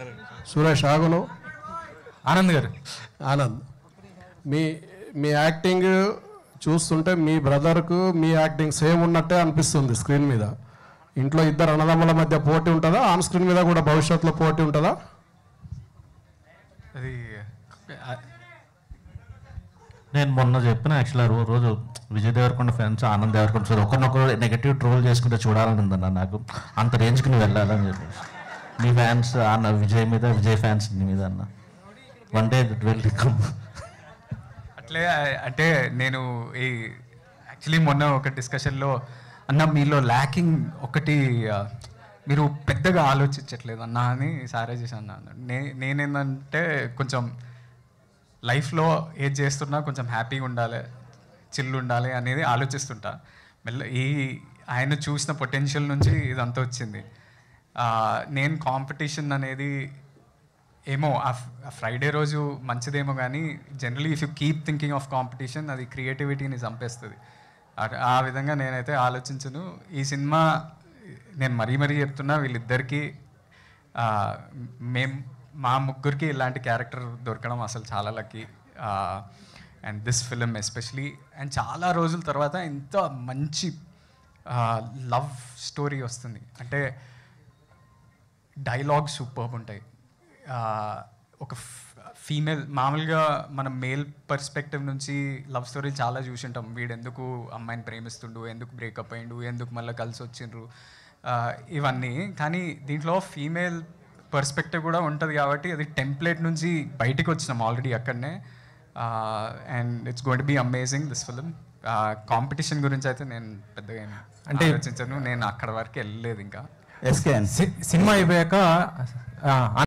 సురేష్ ఆగును ఆనంద్ గారు ఆనంద్ మీ మీ యాక్టింగ్ చూస్తుంటే మీ బ్రదర్కు మీ acting same ఉన్నట్టే అనిపిస్తుంది స్క్రీన్ మీద ఇంట్లో ఇద్దరు అన్నదమ్ముల మధ్య పోటీ ఉంటుందా ఆన్ స్క్రీన్ మీద కూడా భవిష్యత్తులో పోటీ ఉంటుందా అది నేను మొన్న చెప్పిన యాక్చువల్ ఆ రోజు విజయ్ దేవరకొండ ఫ్యాన్స్ ఆనంద్ దేవరకొండ సార్ ఒకరినొకరు నెగటివ్ ట్రోల్ చేసుకుంటే చూడాలని ఉందన్న నాకు అంత రేంజ్కి నువ్వు వెళ్ళాలని చెప్పేసి మీ ఫ్యాన్స్ అన్న విజయ్ మీద విజయ్ ఫ్యాన్స్ నీ మీద అన్న వన్ డే వెల్ కమ్ అట్లే అంటే నేను ఈ యాక్చువల్లీ మొన్న ఒక డిస్కషన్లో అన్న మీలో ల్యాకింగ్ ఒకటి ఆ, మీరు పెద్దగా ఆలోచించట్లేదు అన్న అని సారే చేశాను అన్న నే నేనేందంటే కొంచెం లైఫ్లో ఏది చేస్తున్నా కొంచెం హ్యాపీగా ఉండాలి చిల్లు ఉండాలి అనేది ఆలోచిస్తుంటా మెల్ల ఈ ఆయన చూసిన పొటెన్షియల్ నుంచి ఇదంతా వచ్చింది ఆ, నేను కాంపిటీషన్ అనేది ఏమో ఆ ఫ్రైడే రోజు మంచిదేమో కానీ generally if you keep thinking of competition అది క్రియేటివిటీని చంపేస్తుంది ఆ- ఆ విధంగా నేనైతే ఆలోచించను ఈ సినిమా నేను మరీ మరీ చెప్తున్నా వీళ్ళిద్దరికీ మేం మా ముగ్గురికి ఇలాంటి క్యారెక్టర్ దొరకడం అసలు చాలా lucky and this film especially and చాలా రోజుల తర్వాత ఇంత మంచి లవ్ స్టోరీ వస్తుంది అంటే డైలాగ్ సూపర్ ఉంటాయి ఆ, ఒక ఫీమేల్ మామూలుగా మనం మేల్ పర్స్పెక్టివ్ నుంచి లవ్ స్టోరీ చాలా చూసి ఉంటాం వీడు ఎందుకు అమ్మాయిని ప్రేమిస్తుండు ఎందుకు బ్రేకప్ అయిండు ఎందుకు మళ్ళీ కలిసి వచ్చిండ్రు ఆ, ఇవన్నీ కానీ దీంట్లో ఫీమేల్ పర్స్పెక్టివ్ కూడా ఉంటుంది కాబట్టి అది టెంప్లెట్ నుంచి బయటికి వచ్చినాం ఆల్రెడీ అక్కడనే and it's going to be amazing this film competition గురించి అయితే నేను పెద్దగా ఏం అంటే- ఆలోచించను నేను అక్కడ వరకు వెళ్ళలేదు ఇంకా ఎస్కేఎన్ సినిమా అయిపోయాక ఆ,